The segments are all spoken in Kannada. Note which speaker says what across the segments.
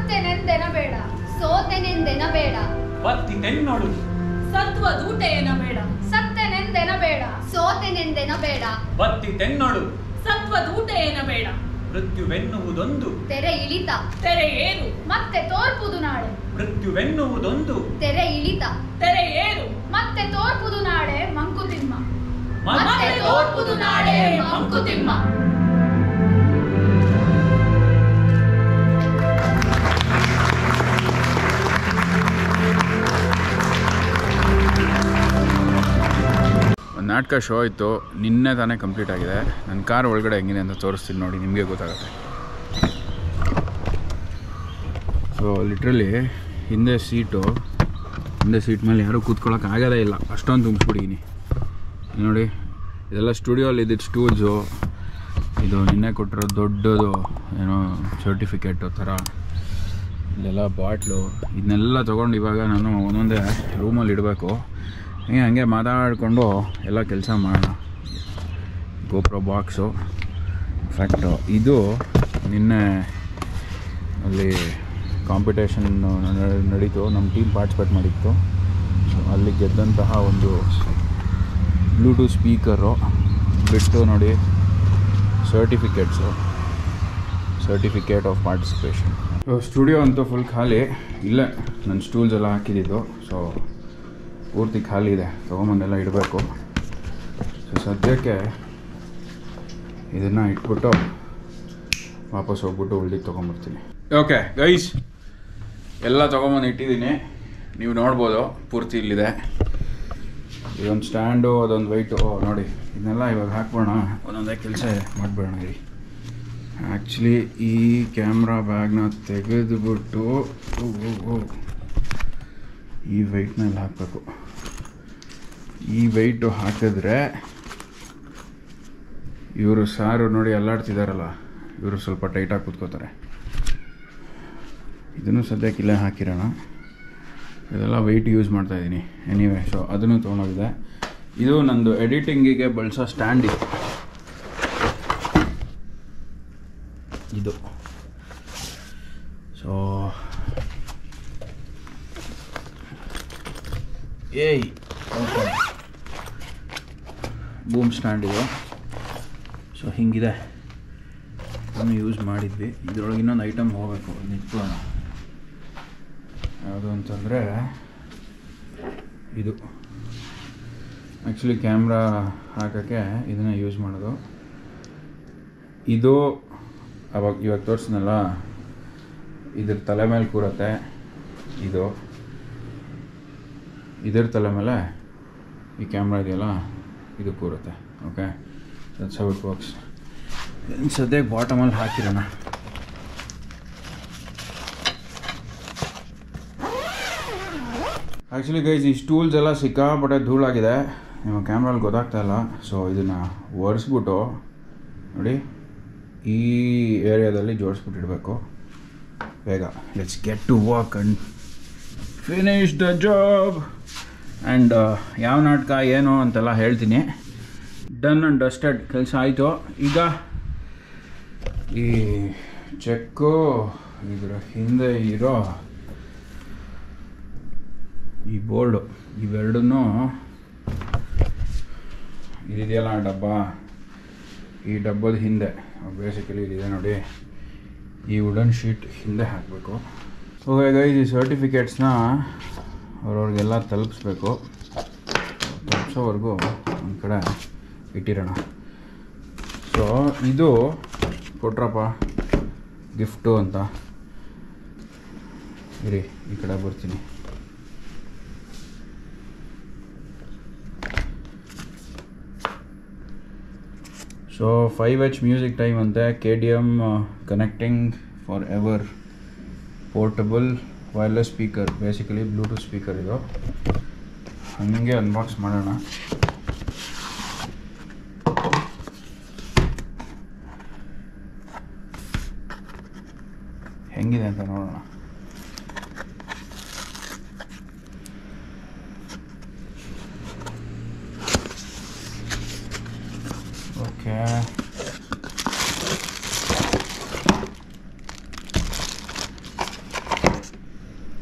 Speaker 1: ಸತ್ತೆನೆಂದೆನಬೇಡ ಸೋತೆನೆಂದೆನಬೇಡ
Speaker 2: ಬತ್ತಿತೆನ್ನೊಳು
Speaker 3: ಸತ್ವದೂಟೆಯನಬೇಡ
Speaker 1: ಸತ್ತೆನೆಂದೆನಬೇಡ ಸೋತೆನೆಂದೆನಬೇಡ
Speaker 2: ಬತ್ತಿತೆನ್ನೊಳು
Speaker 3: ಸತ್ವದೂಟೆಯನಬೇಡ
Speaker 2: ಮೃತ್ಯುವೆನ್ನುವುದೊಂದು
Speaker 1: ತೆರೆ ಇಳಿತ
Speaker 3: ತೆರೆ ಏರು
Speaker 1: ಮತ್ತೆ ತೋರ್ಪುದು ನಾಳೆ
Speaker 2: ಮೃತ್ಯುವೆನ್ನುವುದೊಂದು
Speaker 1: ತೆರೆ ಇಳಿತ
Speaker 3: ತೆರೆ ಏರು
Speaker 1: ಮತ್ತೆ ತೋರ್ಪುದು ನಾಳೆ ಮಂಕುತಿಮ್ಮ
Speaker 2: ಮತ್ತೆ
Speaker 1: ತೋರ್ಪುದು ನಾಳೆ ಮಂಕುತಿಮ್ಮ
Speaker 4: ಒಂದು ನಾಟಕ ಶೋ ಇತ್ತು ನಿನ್ನೆ ತಾನೇ ಕಂಪ್ಲೀಟ್ ಆಗಿದೆ ನನ್ನ ಕಾರ್ ಒಳಗಡೆ ಹೆಂಗಿದೆ ಅಂತ ತೋರಿಸ್ತೀನಿ ನೋಡಿ ನಿಮಗೆ ಗೊತ್ತಾಗುತ್ತೆ ಸೊ ಲಿಟ್ರಲಿ ಹಿಂದೆ ಸೀಟು ಹಿಂದೆ ಸೀಟ್ ಮೇಲೆ ಯಾರೂ ಕೂತ್ಕೊಳ್ಳೋಕೆ ಆಗೋದೇ ಇಲ್ಲ ಅಷ್ಟೊಂದು ತುಂಬಿಸ್ಬಿಟ್ಟಿದ್ದೀನಿ ನೋಡಿ ಇದೆಲ್ಲ ಸ್ಟುಡಿಯೋಲ್ಲಿ ಇದ್ದಿದ್ದು ಸ್ಟೂಲ್ಸು ಇದು ನಿನ್ನೆ ಕೊಟ್ಟಿರೋ ದೊಡ್ಡದು ಏನೋ ಸರ್ಟಿಫಿಕೇಟು ಥರ ಇಲ್ಲೆಲ್ಲ ಬಾಟ್ಲು ಇದನ್ನೆಲ್ಲ ತೊಗೊಂಡು ಇವಾಗ ನಾನು ಒಂದೊಂದೇ ರೂಮಲ್ಲಿ ಇಡಬೇಕು ಹಿಂಗೆ ಹಂಗೆ ಮಾತಾಡಿಕೊಂಡು ಎಲ್ಲ ಕೆಲಸ ಮಾಡೋಣ ಗೋಪ್ರೋ ಬಾಕ್ಸು ಇನ್ಫ್ಯಾಕ್ಟು ಇದು ನಿನ್ನೆ ಅಲ್ಲಿ ಕಾಂಪಿಟೇಷನ್ ನಡೀತು ನಮ್ಮ ಟೀಮ್ ಪಾರ್ಟಿಸಿಪೇಟ್ ಮಾಡಿತ್ತು ಸೊ ಅಲ್ಲಿ ಗೆದ್ದಂತಹ ಒಂದು ಬ್ಲೂಟೂತ್ ಸ್ಪೀಕರು ಬಿಟ್ಟು ನೋಡಿ certificates certificate of participation studio ಅಂತೂ ಫುಲ್ ಖಾಲಿ ಇಲ್ಲೇ ನನ್ನ ಸ್ಟೂಲ್ಸ್ ಎಲ್ಲ ಹಾಕಿದ್ದು ಸೊ ಪೂರ್ತಿ ಖಾಲಿ ಇದೆ ತೊಗೊಂಬಂದೆಲ್ಲ ಇಡಬೇಕು ಸೊ ಸದ್ಯಕ್ಕೆ ಇದನ್ನು ಇಟ್ಬಿಟ್ಟು ವಾಪಸ್ ಹೋಗ್ಬಿಟ್ಟು ಉಳ್ದಿದ್ದು ತೊಗೊಂಬರ್ತೀನಿ ಓಕೆ ಗೈಸ್ ಎಲ್ಲ ತೊಗೊಂಬಂದು ಇಟ್ಟಿದ್ದೀನಿ ನೀವು ನೋಡ್ಬೋದು ಪೂರ್ತಿ ಇಲ್ಲಿದೆ ಇದೊಂದು ಸ್ಟ್ಯಾಂಡು ಅದೊಂದು ವೈಟು ನೋಡಿ ಇದನ್ನೆಲ್ಲ ಇವಾಗ ಹಾಕ್ಬೋಣ ಒಂದೊಂದೇ ಕೆಲಸ ಮಾಡಿಬಿಡೋಣ ಇರಿ ಆ್ಯಕ್ಚುಲಿ ಈ ಕ್ಯಾಮ್ರಾ ಬ್ಯಾಗ್ನ ತೆಗೆದುಬಿಟ್ಟು ಓ, ಓ, ಓ. ಈ ವೆಯ್ಟ್ನಲ್ಲಿ ಹಾಕಬೇಕು ಈ ವೆಯ್ಟು ಹಾಕಿದ್ರೆ ಇವರು ಸಾರು ನೋಡಿ ಅಲ್ಲಾಡ್ತಿದಾರಲ್ಲ ಇವರು ಸ್ವಲ್ಪ ಟೈಟಾಗಿ ಕೂತ್ಕೋತಾರೆ ಇದನ್ನು ಸದ್ಯಕ್ಕೆ ಇಲ್ಲೇ ಹಾಕಿರೋಣ ಇದೆಲ್ಲ ವೆಯ್ಟ್ ಯೂಸ್ ಮಾಡ್ತಾ ಇದ್ದೀನಿ ಎನಿವೆ ಸೊ ಅದನ್ನು ತೊಗೊಂಡೋಗಿದೆ ಇದು ನಂದು ಎಡಿಟಿಂಗಿಗೆ ಬಳಸೋ ಸ್ಟ್ಯಾಂಡ್ ಇದು ಇದು ಸೊ ಏಯ್ ಬೂಮ್ ಸ್ಟ್ಯಾಂಡ್ ಇದು ಸೊ ಹಿಂಗಿದೆ ಅದನ್ನು ಯೂಸ್ ಮಾಡಿದ್ವಿ ಇದರೊಳಗೆ ಇನ್ನೊಂದು ಐಟಮ್ ಹೋಗಬೇಕು ನಿಂತ್ಕೊಳ್ಳೋಣ ಯಾವುದು ಅಂತಂದರೆ ಇದು ಆ್ಯಕ್ಚುಲಿ ಕ್ಯಾಮ್ರಾ ಹಾಕೋಕ್ಕೆ ಇದನ್ನು ಯೂಸ್ ಮಾಡೋದು ಇದು ಅವಾಗ ಇವಾಗ ತೋರಿಸ್ನಲ್ಲ ಇದ್ರ ತಲೆ ಮೇಲೆ ಕೂರತ್ತೆ ಇದು ಇದ್ರ ತಲೆ ಮೇಲೆ ಈ ಕ್ಯಾಮ್ರಾ ಇದೆಯಲ್ಲ ಇದು ಕೂರುತ್ತೆ okay that's how it works ಸದ್ಯಕ್ಕೆ ಬಾಟಮಲ್ಲಿ ಹಾಕಿರೋಣ ಆ್ಯಕ್ಚುಲಿ ಗೈಸ್ ಈ ಸ್ಟೂಲ್ಸ್ ಎಲ್ಲ ಸಿಕ್ಕಾಪಟ್ಟೆ ಧೂಳಾಗಿದೆ ನಿಮ್ಮ ಕ್ಯಾಮ್ರಲ್ಲಿ ಗೊತ್ತಾಗ್ತಾ ಇಲ್ಲ ಸೊ ಇದನ್ನು ಒರೆಸ್ಬಿಟ್ಟು ನೋಡಿ ಈ ಏರಿಯಾದಲ್ಲಿ ಜೋಡಿಸ್ಬಿಟ್ಟಿಡಬೇಕು ಬೇಗ let's get to work and finish the job and ಯಾವ ನಾಟಕ ಏನು ಅಂತೆಲ್ಲ ಹೇಳ್ತೀನಿ ಡನ್ ಆ್ಯಂಡ್ ಡಸ್ಟೆಡ್ ಕೆಲಸ ಆಯಿತು ಈಗ ಈ ಚೆಕ್ಕು ಇದರ ಹಿಂದೆ ಇರೋ ಈ ಬೋರ್ಡು ಇವೆರಡನ್ನೂ ಇದಿದೆಯಲ್ಲ ಡಬ್ಬ ಈ ಡಬ್ಬದ ಹಿಂದೆ ಬೇಸಿಕಲಿ ಇದಿದೆ ನೋಡಿ ಈ ವುಡನ್ ಶೀಟ್ ಹಿಂದೆ ಹಾಕಬೇಕು ಓಕೆ ಗೈಸ್ ಈ ಸರ್ಟಿಫಿಕೇಟ್ಸ್ನ ಅವ್ರವ್ರಿಗೆಲ್ಲ ತಲುಪಿಸ್ಬೇಕು ತಲುಪಿಸೋವರೆಗೂ ಒಂದು ಕಡೆ ಇಟ್ಟಿರೋಣ ಸೊ ಇದು ಕೊಟ್ರಪ್ಪ ಗಿಫ್ಟು ಅಂತ ಇರಿ ಈ ಕಡೆ ಬರ್ತೀನಿ so five H music time ಅಂತೆ K D M connecting forever portable wireless speaker basically bluetooth speaker ಇದು ಹಾಗೆ ಅನ್ಬಾಕ್ಸ್ ಮಾಡೋಣ ಹೆಂಗಿದೆ ಅಂತ ನೋಡೋಣ okay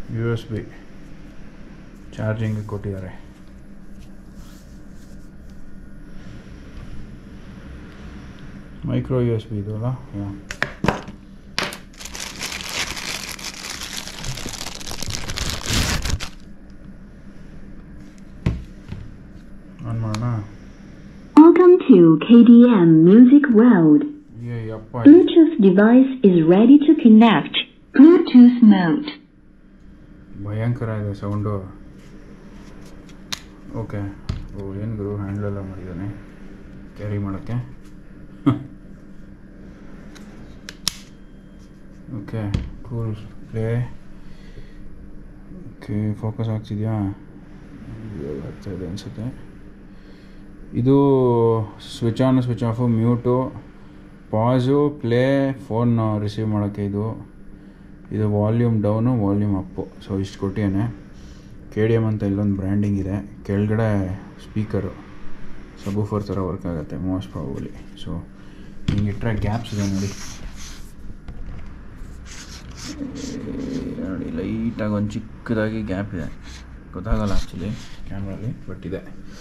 Speaker 4: U S B charging ಕೊಟ್ಟಿದ್ದಾರೆ ಮೈಕ್ರೋ ಯು ಎಸ್ ಬಿ ಇದು ಅಲ್ಲ ಯಾ ಆನ್ ಮಾಡೋಣ
Speaker 5: Welcome to KDM Music World.
Speaker 4: ಏ ಯಪ್ಪ
Speaker 5: Bluetooth device is ready to connect. Bluetooth mode.
Speaker 4: ಭಯಂಕರ ಇದೆ ಸೌಂಡು ಓಕೆ ಓ ಏನು ಗುರು ಹ್ಯಾಂಡ್ಲೆಲ್ಲ ಮಾಡಿದ್ದಾನೆ ಕ್ಯಾರಿ ಮಾಡೋಕ್ಕೆ okay cool play okay focus ಆಗ್ತಿದೆಯಾ ಇವಾಗ ಆಗ್ತಾ ಇದೆ ಅನಿಸುತ್ತೆ ಇದು switch on switch off mute pause play phone receive ಮಾಡೋಕ್ಕೆ ಇದು ಇದು volume down volume up so ಇಷ್ಟು ಕೊಟ್ಟಿದ್ದಾನೆ ಕೆ ಡಿ ಎಮ್ ಅಂತ ಇಲ್ಲೊಂದು ಬ್ರ್ಯಾಂಡಿಂಗ್ ಇದೆ ಕೆಳಗಡೆ ಸ್ಪೀಕರು ಸಬೂಫರ್ ಥರ ವರ್ಕ್ ಆಗುತ್ತೆ ಮೋಸ್ಟ್ ಪ್ರಾಬಲಿ ಸೊ ಹಿಂಗೆ ಇಟ್ಟರೆ ಗ್ಯಾಪ್ಸ್ ಇದೆ ನೋಡಿ ಏ, ನೋಡಿ ಲೈಟಾಗಿ ಒಂದು ಚಿಕ್ಕದಾಗಿ ಗ್ಯಾಪ್ ಇದೆ ಗೊತ್ತಾಗಲ್ಲ ಆ್ಯಕ್ಚುಲಿ ಕ್ಯಾಮ್ರಲ್ಲಿ ಬಟ್ ಇದೆ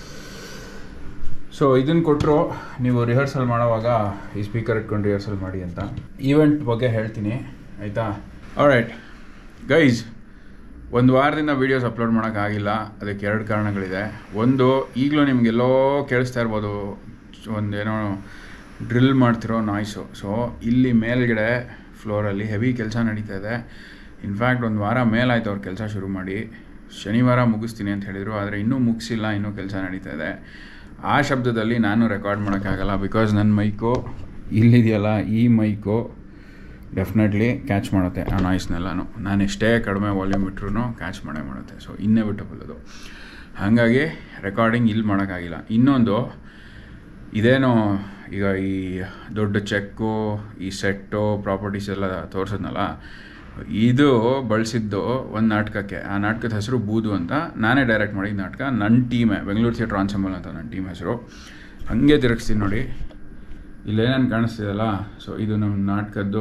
Speaker 4: ಸೊ ಇದನ್ನು ಕೊಟ್ಟರು ನೀವು ರಿಹರ್ಸಲ್ ಮಾಡೋವಾಗ ಈ ಸ್ಪೀಕರ್ ಇಟ್ಕೊಂಡು ರಿಹರ್ಸಲ್ ಮಾಡಿ ಅಂತ ಈವೆಂಟ್ ಬಗ್ಗೆ ಹೇಳ್ತೀನಿ ಆಯಿತಾ ರೈಟ್ ಗೈಸ್ ಒಂದು ವಾರದಿಂದ ವೀಡಿಯೋಸ್ ಅಪ್ಲೋಡ್ ಮಾಡೋಕ್ಕಾಗಿಲ್ಲ ಅದಕ್ಕೆ ಎರಡು ಕಾರಣಗಳಿದೆ ಒಂದು ಈಗಲೂ ನಿಮಗೆಲ್ಲೋ ಕೇಳಿಸ್ತಾ ಇರ್ಬೋದು ಒಂದೇನೋ ಡ್ರಿಲ್ ಮಾಡ್ತಿರೋ ನಾಯ್ಸು ಸೊ ಇಲ್ಲಿ ಮೇಲ್ಗಡೆ ಫ್ಲೋರಲ್ಲಿ ಹೆವಿ ಕೆಲಸ ನಡೀತಾ ಇದೆ ಇನ್ಫ್ಯಾಕ್ಟ್ ಒಂದು ವಾರ ಮೇಲಾಯ್ತು ಅವ್ರು ಕೆಲಸ ಶುರು ಮಾಡಿ ಶನಿವಾರ ಮುಗಿಸ್ತೀನಿ ಅಂತ ಹೇಳಿದರು ಆದರೆ ಇನ್ನೂ ಮುಗಿಸಿಲ್ಲ ಇನ್ನೂ ಕೆಲಸ ನಡೀತಾ ಇದೆ ಆ ಶಬ್ದದಲ್ಲಿ ನಾನು ರೆಕಾರ್ಡ್ ಮಾಡೋಕ್ಕಾಗಲ್ಲ ಬಿಕಾಸ್ ನನ್ನ ಮೈಕು ಇಲ್ಲಿದೆಯಲ್ಲ ಈ ಮೈಕು ಡೆಫಿನೆಟ್ಲಿ ಕ್ಯಾಚ್ ಮಾಡುತ್ತೆ ಆ ನಾಯ್ಸ್ನೆಲ್ಲನೂ ನಾನು ಎಷ್ಟೇ ಕಡಿಮೆ ವಾಲ್ಯೂಮ್ ಇಟ್ರೂ ಕ್ಯಾಚ್ ಮಾಡೇ ಮಾಡುತ್ತೆ ಸೊ ಇನ್ನೆವಿಟಬಲ್ ಅದು ಹಾಗಾಗಿ ರೆಕಾರ್ಡಿಂಗ್ ಇಲ್ಲಿ ಮಾಡೋಕ್ಕಾಗಿಲ್ಲ ಇನ್ನೊಂದು ಇದೇನೋ ಈಗ ಈ ದೊಡ್ಡ ಚೆಕ್ಕು ಈ ಸೆಟ್ಟು ಪ್ರಾಪರ್ಟೀಸ್ ಎಲ್ಲ ತೋರಿಸಿದ್ನಲ್ಲ ಇದು ಬಳಸಿದ್ದು ಒಂದು ನಾಟಕಕ್ಕೆ ಆ ನಾಟಕದ ಹೆಸರು ಬೂದು ಅಂತ ನಾನೇ ಡೈರೆಕ್ಟ್ ಮಾಡಿದ ನಾಟಕ ನನ್ನ ಟೀಮೇ ಬೆಂಗಳೂರು ಥಿಯೇಟ್ರ್ ಆನ್ಸಂಬಲ್ ಅಂತ ನನ್ನ ಟೀಮ್ ಹೆಸರು ಹಾಗೆ ತಿರುಗಿಸ್ತೀನಿ ನೋಡಿ ಇಲ್ಲೇನೇನು ಕಾಣಿಸ್ತಿದೆಯಲ್ಲ ಸೊ ಇದು ನಮ್ಮ ನಾಟಕದ್ದು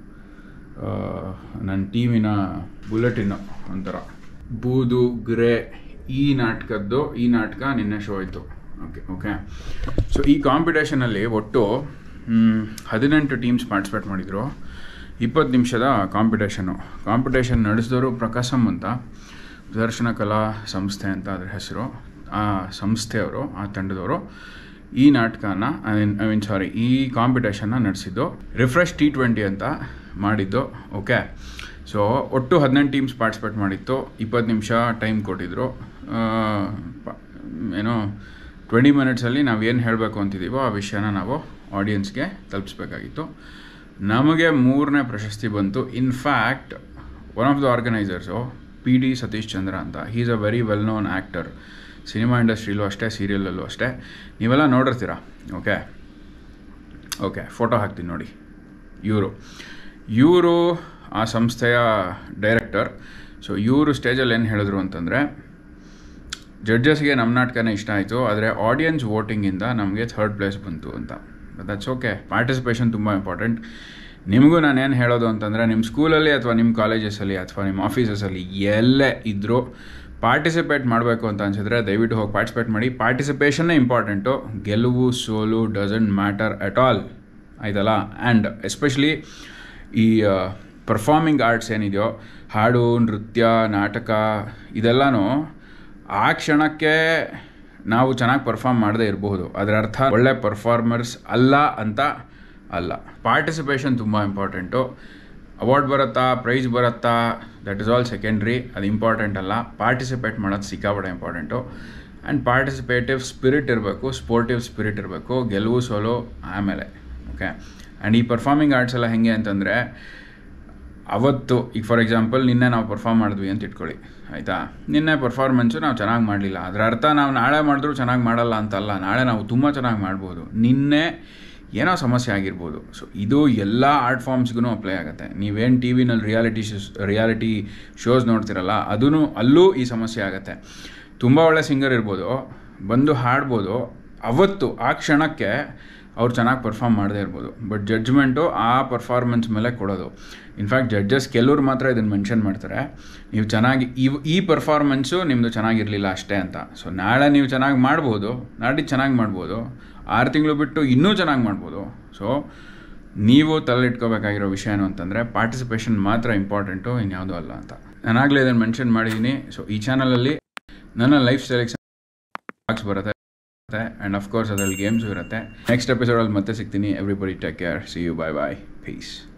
Speaker 4: ಆ, ನನ್ನ ಟೀಮಿನ ಬುಲೆಟಿನ್ನು ಒಂಥರ ಬೂದು ಗ್ರೇ ಈ ನಾಟಕದ್ದು ಈ ನಾಟಕ ನಿನ್ನೆ ಶೋ ಆಯಿತು ಓಕೆ ಓಕೆ ಸೊ ಈ ಕಾಂಪಿಟೇಷನಲ್ಲಿ ಒಟ್ಟು ಮ್, ಹದಿನೆಂಟು ಟೀಮ್ಸ್ ಪಾರ್ಟಿಸಿಪೇಟ್ ಮಾಡಿದರು ಇಪ್ಪತ್ತು ನಿಮಿಷದ ಕಾಂಪಿಟೇಷನ್ನು ಕಾಂಪಿಟೇಷನ್ ನಡೆಸಿದವರು ಪ್ರಕಾಶಮ್ ಅಂತ ದರ್ಶನ ಕಲಾ ಸಂಸ್ಥೆ ಅಂತ ಅದ್ರ ಹೆಸರು ಆ ಸಂಸ್ಥೆಯವರು ಆ ತಂಡದವರು ಈ ನಾಟಕನ ಐ ಮೀನ್ ಐ ಮೀನ್ ಸಾರಿ ಈ ಕಾಂಪಿಟೇಷನ್ನ ನಡೆಸಿದ್ದು ರಿಫ್ರೆಶ್ ಟಿ ಟ್ವೆಂಟಿ ಅಂತ ಮಾಡಿದ್ದು ಓಕೆ ಸೊ ಒಟ್ಟು ಹದಿನೆಂಟು ಟೀಮ್ಸ್ ಪಾರ್ಟಿಸಿಪೇಟ್ ಮಾಡಿತ್ತು ಇಪ್ಪತ್ತು ನಿಮಿಷ ಟೈಮ್ ಕೊಟ್ಟಿದ್ರು ಆ, ಪ- ಏನೋ ಟ್ವೆಂಟಿ ಮಿನಿಟ್ಸಲ್ಲಿ ನಾವು ಏನು ಹೇಳಬೇಕು ಅಂತಿದ್ದೀವೋ ಆ ವಿಷಯನ ನಾವು ಆಡಿಯನ್ಸ್ಗೆ ತಲುಪಿಸ್ಬೇಕಾಗಿತ್ತು ನಮಗೆ ಮೂರನೇ ಪ್ರಶಸ್ತಿ ಬಂತು in fact one of the organisers P D Satish Chandra ಅಂತ he is a very well known actor cinema ಇಂಡಸ್ಟ್ರಿಲೂ ಅಷ್ಟೇ ಸೀರಿಯಲಲ್ಲೂ ಅಷ್ಟೇ ನೀವೆಲ್ಲ ನೋಡಿರ್ತೀರ ಓಕೆ ಓಕೆ ಫೋಟೋ ಹಾಕ್ತೀನಿ ನೋಡಿ ಇವರು ಇವರು ಆ ಸಂಸ್ಥೆಯ ಡೈರೆಕ್ಟರ್ ಸೊ ಇವರು ಸ್ಟೇಜಲ್ಲಿ ಏನು ಹೇಳಿದ್ರು ಅಂತಂದರೆ ಜಡ್ಜಸ್ಗೆ ನಮ್ಮ ನಾಟಕನೇ ಇಷ್ಟ ಆಯಿತು ಆದರೆ ಆಡಿಯನ್ಸ್ ವೋಟಿಂಗಿಂದ ನಮಗೆ ಥರ್ಡ್ ಪ್ಲೇಸ್ ಬಂತು ಅಂತ ದಟ್ಸ್ ಓಕೆ ಪಾರ್ಟಿಸಿಪೇಷನ್ ತುಂಬ ಇಂಪಾರ್ಟೆಂಟ್ ನಿಮಗೂ ನಾನು ಏನು ಹೇಳೋದು ಅಂತಂದರೆ ನಿಮ್ಮ ಸ್ಕೂಲಲ್ಲಿ ಅಥವಾ ನಿಮ್ಮ ಕಾಲೇಜಸಲ್ಲಿ ಅಥವಾ ನಿಮ್ಮ ಆಫೀಸಸಲ್ಲಿ ಎಲ್ಲೇ ಇದ್ದರೂ ಪಾರ್ಟಿಸಿಪೇಟ್ ಮಾಡಬೇಕು ಅಂತ ಅನ್ಸಿದ್ರೆ ದಯವಿಟ್ಟು ಹೋಗಿ ಪಾರ್ಟಿಸಿಪೇಟ್ ಮಾಡಿ ಪಾರ್ಟಿಸಿಪೇಷನ್ನೇ ಇಂಪಾರ್ಟೆಂಟು ಗೆಲುವು ಸೋಲು ಡಸಂಟ್ ಮ್ಯಾಟರ್ ಅಟ್ ಆಲ್ ಆಯ್ತಲ್ಲ ಆ್ಯಂಡ್ ಎಸ್ಪೆಷಲಿ ಈ ಪರ್ಫಾರ್ಮಿಂಗ್ ಆರ್ಟ್ಸ್ ಏನಿದೆಯೋ ಹಾಡು ನೃತ್ಯ ನಾಟಕ ಇದೆಲ್ಲನೂ ಆ ಕ್ಷಣಕ್ಕೆ ನಾವು ಚೆನ್ನಾಗಿ ಪರ್ಫಾರ್ಮ್ ಮಾಡದೇ ಇರಬಹುದು ಅದರ ಅರ್ಥ ಒಳ್ಳೆ ಪರ್ಫಾರ್ಮರ್ಸ್ ಅಲ್ಲ ಅಂತ ಅಲ್ಲ ಪಾರ್ಟಿಸಿಪೇಷನ್ ತುಂಬ ಇಂಪಾರ್ಟೆಂಟು ಅವಾರ್ಡ್ ಬರುತ್ತಾ ಪ್ರೈಸ್ ಬರುತ್ತಾ ದಟ್ ಇಸ್ ಆಲ್ ಸೆಕೆಂಡ್ರಿ ಅದು ಇಂಪಾರ್ಟೆಂಟ್ ಅಲ್ಲ ಪಾರ್ಟಿಸಿಪೇಟ್ ಮಾಡೋದು ಸಿಕ್ಕಾಪಟ್ಟೆ ಇಂಪಾರ್ಟೆಂಟು ಆ್ಯಂಡ್ ಪಾರ್ಟಿಸಿಪೇಟಿವ್ ಸ್ಪಿರಿಟ್ ಇರಬೇಕು ಸ್ಪೋರ್ಟಿವ್ ಸ್ಪಿರಿಟ್ ಇರಬೇಕು ಗೆಲುವು ಸೋಲು ಆಮೇಲೆ ಓಕೆ ಆ್ಯಂಡ್ ಈ ಪರ್ಫಾರ್ಮಿಂಗ್ ಆರ್ಟ್ಸ್ ಎಲ್ಲ ಹೆಂಗೆ ಅಂತಂದರೆ ಅವತ್ತು ಈಗ ಫಾರ್ ಎಕ್ಸಾಂಪಲ್ ನಿನ್ನೆ ನಾವು ಪರ್ಫಾರ್ಮ್ ಮಾಡಿದ್ವಿ ಅಂತ ಇಟ್ಕೊಳ್ಳಿ ಆಯಿತಾ ನಿನ್ನೆ ಪರ್ಫಾರ್ಮೆನ್ಸು ನಾವು ಚೆನ್ನಾಗಿ ಮಾಡಲಿಲ್ಲ ಅದರ ಅರ್ಥ ನಾವು ನಾಳೆ ಮಾಡಿದ್ರೂ ಚೆನ್ನಾಗಿ ಮಾಡಲ್ಲ ಅಂತಲ್ಲ ನಾಳೆ ನಾವು ತುಂಬ ಚೆನ್ನಾಗಿ ಮಾಡ್ಬೋದು ನಿನ್ನೆ ಏನೋ ಸಮಸ್ಯೆ ಆಗಿರ್ಬೋದು ಸೊ ಇದು ಎಲ್ಲ ಆರ್ಟ್ ಫಾರ್ಮ್ಸ್ಗೂ ಅಪ್ಲೈ ಆಗುತ್ತೆ ನೀವೇನು ಟಿ ವಿನಲ್ಲಿ ರಿಯಾಲಿಟಿ ಶೋಸ್ ರಿಯಾಲಿಟಿ ಶೋಸ್ ನೋಡ್ತಿರಲ್ಲ ಅದೂ ಅಲ್ಲೂ ಈ ಸಮಸ್ಯೆ ಆಗುತ್ತೆ ತುಂಬ ಒಳ್ಳೆ ಸಿಂಗರ್ ಇರ್ಬೋದು ಬಂದು ಹಾಡ್ಬೋದು ಅವತ್ತು ಆ ಕ್ಷಣಕ್ಕೆ ಅವ್ರು ಚೆನ್ನಾಗಿ ಪರ್ಫಾರ್ಮ್ ಮಾಡದೇ ಇರ್ಬೋದು ಬಟ್ ಜಡ್ಜ್ಮೆಂಟು ಆ ಪರ್ಫಾರ್ಮೆನ್ಸ್ ಮೇಲೆ ಕೊಡೋದು ಇನ್ಫ್ಯಾಕ್ಟ್ ಜಡ್ಜಸ್ ಕೆಲವ್ರು ಮಾತ್ರ ಇದನ್ನು ಮೆನ್ಷನ್ ಮಾಡ್ತಾರೆ ನೀವು ಚೆನ್ನಾಗಿ ಇವ್ ಈ ಪರ್ಫಾರ್ಮೆನ್ಸು ನಿಮ್ಮದು ಚೆನ್ನಾಗಿರಲಿಲ್ಲ ಅಷ್ಟೇ ಅಂತ ಸೊ ನಾಳೆ ನೀವು ಚೆನ್ನಾಗಿ ಮಾಡ್ಬೋದು ನಾಡಿದ್ದು ಚೆನ್ನಾಗಿ ಮಾಡ್ಬೋದು ಆರು ತಿಂಗಳು ಬಿಟ್ಟು ಇನ್ನೂ ಚೆನ್ನಾಗಿ ಮಾಡ್ಬೋದು ಸೊ ನೀವು ತಲೆಯಿಟ್ಕೋಬೇಕಾಗಿರೋ ವಿಷಯ ಏನು ಅಂತಂದರೆ ಪಾರ್ಟಿಸಿಪೇಷನ್ ಮಾತ್ರ ಇಂಪಾರ್ಟೆಂಟು ಇನ್ಯಾವುದೂ ಅಲ್ಲ ಅಂತ ನಾನಾಗಲೇ ಇದನ್ನು ಮೆನ್ಷನ್ ಮಾಡಿದ್ದೀನಿ ಸೊ ಈ ಚಾನಲಲ್ಲಿ ನನ್ನ ಲೈಫ್ ಸ್ಟೈಲಿಗೆ ಬಾಕ್ಸ್ ಬರುತ್ತೆ ಆ್ಯಂಡ್ ಅಫ್ಕೋರ್ಸ್ ಅದರಲ್ಲಿ ಗೇಮ್ಸು ಇರುತ್ತೆ ನೆಕ್ಸ್ಟ್ ಎಪಿಸೋಡಲ್ಲಿ ಮತ್ತೆ ಸಿಗ್ತೀನಿ everybody take care see you bye bye piece